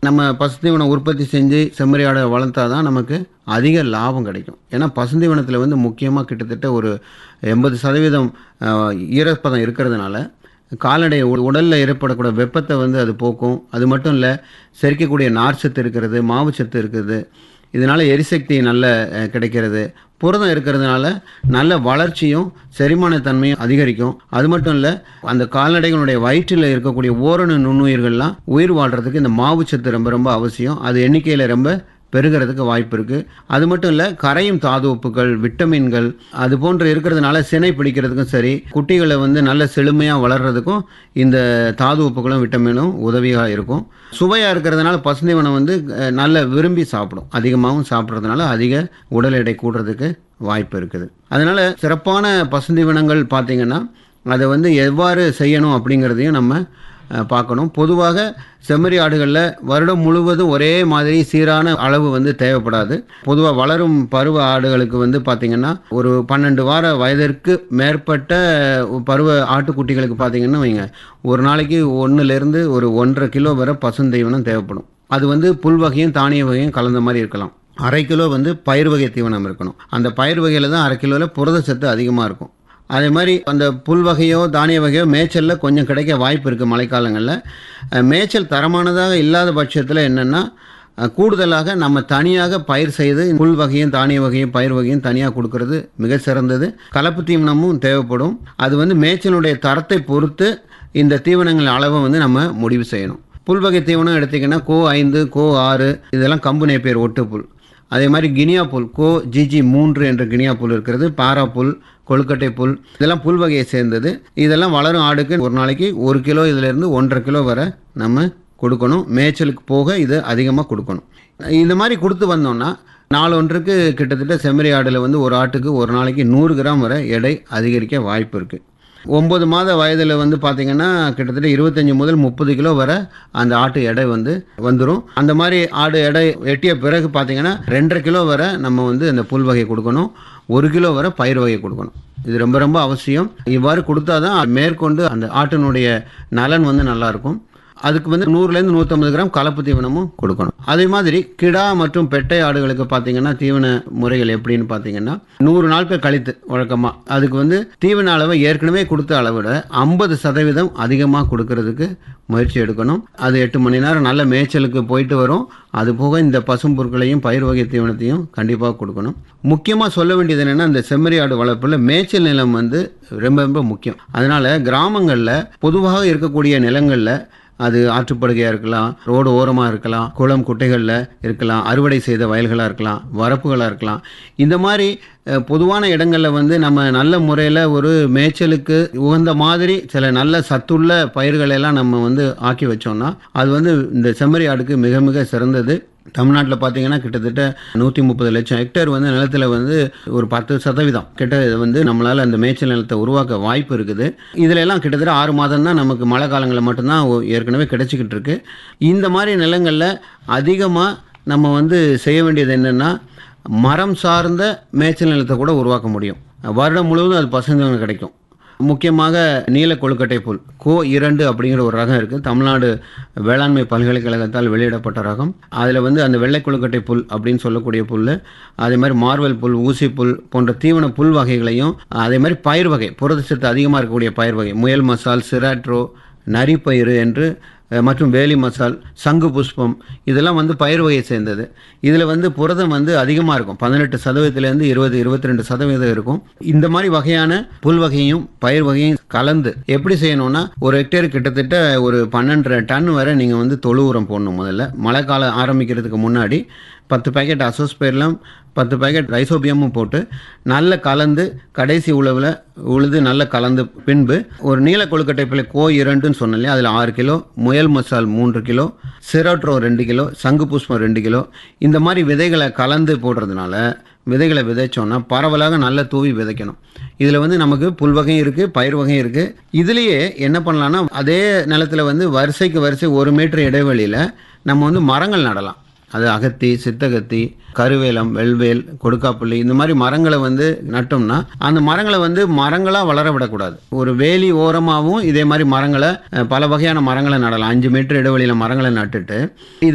நம்ம பசுந்தீவனம் உற்பத்தி செஞ்சு செம்மறி ஆடை வளர்த்தா தான் நமக்கு அதிக லாபம் கிடைக்கும் ஏன்னா பசுந்தீவனத்தில் வந்து முக்கியமாக கிட்டத்தட்ட ஒரு எண்பது சதவீதம் அஹ், ஈரப்பதம் இருக்கிறதுனால கால்நடை உ- உடல்ல ஏற்படக்கூடிய வெப்பத்தை வந்து அது போக்கும் அது மட்டும் இல்லை செரிக்கக்கூடிய நார்ச்சத்து இருக்கிறது மாவுச்சத்து இருக்குது இதனால எரிசக்தி நல்ல அஹ், கிடைக்கிறது புரதம் இருக்கிறதுனால நல்ல வளர்ச்சியும் செரிமான தன்மையும் அதிகரிக்கும் அது மட்டும் இல்லை அந்த கால்நடைகளுடைய வயிற்றில் இருக்கக்கூடிய ஓரணு நுண்ணுயிர்கள்லாம் உயிர் வாழ்கிறதுக்கு இந்த மாவுச்சத்து ரொம்ப ரொம்ப அவசியம் அது எண்ணிக்கையில் ரொம்ப பெருகிறதுக்கு வாய்ப்பு இருக்குது அது மட்டும் இல்லை கரையும் தாது உப்புகள் விட்டமின்கள் அது போன்று இருக்கிறதுனால சினை பிடிக்கிறதுக்கும் சரி குட்டிகளை வந்து நல்ல செழுமையாக வளர்கிறதுக்கும் இந்த தாது உப்புகளும் விட்டமினும் உதவியாக இருக்கும் சுவையாக இருக்கிறதுனால பசுந்தீவனம் வந்து அஹ், நல்ல விரும்பி சாப்பிடும் அதிகமாகவும் சாப்பிட்றதுனால அதிக உடல் எடை கூடுறதுக்கு வாய்ப்பு இருக்குது அதனால் சிறப்பான பசுந்தீவனங்கள் பார்த்திங்கன்னா அதை வந்து எவ்வாறு செய்யணும் அப்படிங்கிறதையும் நம்ம அஹ், பார்க்கணும் பொதுவாக செம்மறி ஆடுகளில் வருடம் முழுவதும் ஒரே மாதிரி சீரான அளவு வந்து தேவைப்படாது பொதுவாக வளரும் பருவ ஆடுகளுக்கு வந்து பார்த்திங்கன்னா ஒரு பன்னெண்டு வார வயதிற்கு மேற்பட்ட பருவ ஆட்டுக்குட்டிகளுக்கு பார்த்திங்கன்னா வைங்க ஒரு நாளைக்கு ஒன்றுலேருந்து ஒரு ஒன்றரை கிலோ வரை பசுந்தீவனம் தேவைப்படும் அது வந்து புல் வகையும் தானிய வகையும் கலந்த மாதிரி இருக்கலாம் அரை கிலோ வந்து பயிர் வகை தீவனம் இருக்கணும் அந்த பயிர் வகையில் தான் அரை கிலோவில் புரதச்சத்து அதிகமாக இருக்கும் அதே மாதிரி அந்த புல் வகையோ தானிய வகையோ மேய்ச்சலில் கொஞ்சம் கிடைக்க வாய்ப்பு இருக்குது மழைக்காலங்களில் அஹ், மேய்ச்சல் தரமானதாக இல்லாத பட்சத்தில் என்னென்னா அஹ், கூடுதலாக நம்ம தனியாக பயிர் செய்து புல் வகையும் தானிய வகையும் பயிர் வகையும் தனியாக கொடுக்கறது மிக சிறந்தது கலப்பு தீவனமும் தேவைப்படும் அது வந்து மேய்ச்சலுடைய தரத்தை பொறுத்து இந்த தீவனங்கள் அளவை வந்து நம்ம முடிவு செய்யணும் புல் வகை தீவனம் எடுத்திங்கன்னா கோ ஐந்து கோ ஆறு இதெல்லாம் கம்பு நேப்பியர் ஒட்டு புல் அதே மாதிரி கினியா புல் கோ ஜிஜி மூன்று என்ற கினியா புல் இருக்கிறது பாரா புல் கொழுக்கட்டை புல் இதெல்லாம் புல் வகையை சேர்ந்தது இதெல்லாம் வளரும் ஆடுக்கு ஒரு நாளைக்கு ஒரு கிலோ இதிலேருந்து ஒன்றரை கிலோ வரை நம்ம கொடுக்கணும் மேய்ச்சலுக்கு போக இது அதிகமாக கொடுக்கணும் இந்த மாதிரி கொடுத்து வந்தோம்னா நாளொன்றுக்கு கிட்டத்தட்ட செம்மறி ஆடில் வந்து ஒரு ஆட்டுக்கு ஒரு நாளைக்கு நூறு கிராம் வரை எடை அதிகரிக்க வாய்ப்பு இருக்குது ஒம்பது மாத வயதில் வந்து பார்த்திங்கன்னா கிட்டத்தட்ட இருபத்தஞ்சி முதல் முப்பது கிலோ வரை அந்த ஆட்டு எடை வந்து வந்துடும் அந்த மாதிரி ஆடு எடை எட்டிய பிறகு பார்த்திங்கன்னா ரெண்டரை கிலோ வரை நம்ம வந்து அந்த புல் வகை கொடுக்கணும் ஒரு கிலோ வரை பயிர் வகை கொடுக்கணும் இது ரொம்ப ரொம்ப அவசியம் இவ்வாறு கொடுத்தா தான் மேற்கொண்டு அந்த ஆட்டினுடைய நலன் வந்து நல்லாயிருக்கும் அதுக்கு வந்து நூறுலேருந்து நூற்றம்பது கிராம் கலப்பு தீவனமும் கொடுக்கணும் அதே மாதிரி கிடா மற்றும் பெட்டை ஆடுகளுக்கு பார்த்தீங்கன்னா தீவன முறைகள் எப்படின்னு பார்த்தீங்கன்னா நூறு நாட்கள் கழித்து வழக்கமாக அதுக்கு வந்து தீவன அளவை ஏற்கனவே கொடுத்த அளவை விட ஐம்பது சதவீதம் அதிகமாக கொடுக்கறதுக்கு முயற்சி எடுக்கணும் அது எட்டு மணி நேரம் நல்ல மேய்ச்சலுக்கு போயிட்டு வரும் அது போக இந்த பசும்பொருட்களையும் பயிர் வகை தீவனத்தையும் கண்டிப்பாக கொடுக்கணும் முக்கியமாக சொல்ல வேண்டியது என்னென்னா இந்த செம்மறி ஆடு வளர்ப்பில் மேய்ச்சல் நிலம் வந்து ரொம்ப ரொம்ப முக்கியம் அதனால் கிராமங்களில் பொதுவாக இருக்கக்கூடிய நிலங்களில் அது ஆற்றுப்படுகையாக இருக்கலாம் ரோடு ஓரமாக இருக்கலாம் குளம் குட்டைகளில் இருக்கலாம் அறுவடை செய்த வயல்களாக இருக்கலாம் வரப்புகளாக இருக்கலாம் இந்த மாதிரி அஹ், பொதுவான இடங்களில் வந்து நம்ம நல்ல முறையில் ஒரு மேய்ச்சலுக்கு உகந்த மாதிரி சில நல்ல சத்துள்ள பயிர்களை எல்லாம் நம்ம வந்து ஆக்கி வச்சோம்னா அது வந்து இந்த செம்மறி ஆடுக்கு மிக மிக சிறந்தது தமிழ்நாட்டில் பார்த்தீங்கன்னா கிட்டத்தட்ட நூற்றி முப்பது லட்சம் ஹெக்டேர் வந்து நிலத்தில் வந்து ஒரு பத்து சதவீதம் கிட்ட இது வந்து நம்மளால் அந்த மேய்ச்சல் நிலத்தை உருவாக்க வாய்ப்பு இருக்குது இதில் எல்லாம் கிட்டத்தட்ட ஆறு மாதம் தான் நமக்கு மழை காலங்களில் மட்டும்தான் ஒ- ஏற்கனவே கிடைச்சிக்கிட்டு இருக்கு இந்த மாதிரி நிலங்களில் அதிகமாக நம்ம வந்து செய்ய வேண்டியது என்னென்னா மரம் சார்ந்த மேய்ச்சல் நிலத்தை கூட உருவாக்க முடியும் வருடம் முழுவதும் அது பசுந்தவங்க கிடைக்கும் முக்கியமாக நீல கொழுக்கட்டை புல் கோ இரண்டு அப்படிங்கிற ஒரு ரகம் இருக்குது தமிழ்நாடு வேளாண்மை பல்கலைக்கழகத்தால் வெளியிடப்பட்ட ரகம் அதில் வந்து அந்த வெள்ளை கொழுக்கட்டை புல் அப்படின்னு சொல்லக்கூடிய புல் அதே மாதிரி மார்வல் புல் ஊசி புல் போன்ற தீவன புல் வகைகளையும் அதே மாதிரி பயிர் வகை புரதச்சத்து அதிகமாக இருக்கக்கூடிய பயிர் வகை முயல் மசால் சிராட்ரோ நரிப்பயிறு என்று அஹ், மற்றும் வேலி மசால் சங்கு புஷ்பம் இதெல்லாம் வந்து பயிர் வகையை சேர்ந்தது இதில் வந்து புரதம் வந்து அதிகமாக இருக்கும் பதினெட்டு சதவீதத்துலேருந்து இருபது இருபத்தி ரெண்டு சதவீதம் இருக்கும் இந்த மாதிரி வகையான புல் வகையும் பயிர் வகையும் கலந்து எப்படி செய்யணும்னா ஒரு ஹெக்டேர் கிட்டத்தட்ட ஒரு பன்னெண்டரை டன் வரை நீங்கள் வந்து தொழு உரம் போடணும் முதல்ல மழை காலம் ஆரம்பிக்கிறதுக்கு முன்னாடி பத்து பேக்கெட் அசோஸ்பேர்லாம் பத்து பேக்கெட் ரைசோபியமும் போட்டு நல்ல கலந்து கடைசி உழவில் உழுது நல்ல கலந்து பின்பு ஒரு நீல கொழுக்கட்டை பிள்ளை கோ இரண்டுன்னு சொன்னேன் இல்லையா அதில் ஆறு கிலோ முயல் மசால் மூன்று கிலோ சிரோட்ரோ ரெண்டு கிலோ சங்கு புஷ்பம் ரெண்டு கிலோ இந்த மாதிரி விதைகளை கலந்து போடுறதுனால விதைகளை விதைச்சோன்னா பரவலாக நல்ல தூவி விதைக்கணும் இதில் வந்து நமக்கு புல் வகையும் இருக்குது பயிர் வகையும் இருக்குது இதுலேயே என்ன பண்ணலான்னா அதே நிலத்தில் வந்து வரிசைக்கு வரிசை ஒரு மீட்டர் இடைவெளியில் நம்ம வந்து மரங்கள் நடலாம் அது அகத்தி சித்தகத்தி கருவேலம் வெள்வேல் கொடுக்காப்புள்ளி இந்த மாதிரி மரங்களை வந்து நட்டோம்னா அந்த மரங்களை வந்து மரங்களாக வளர விடக்கூடாது ஒரு வேலி ஓரமாகவும் இதே மாதிரி மரங்களை அஹ், பல வகையான மரங்களை நடலாம் அஞ்சு மீட்டர் இடைவெளியில் மரங்களை நட்டுட்டு இது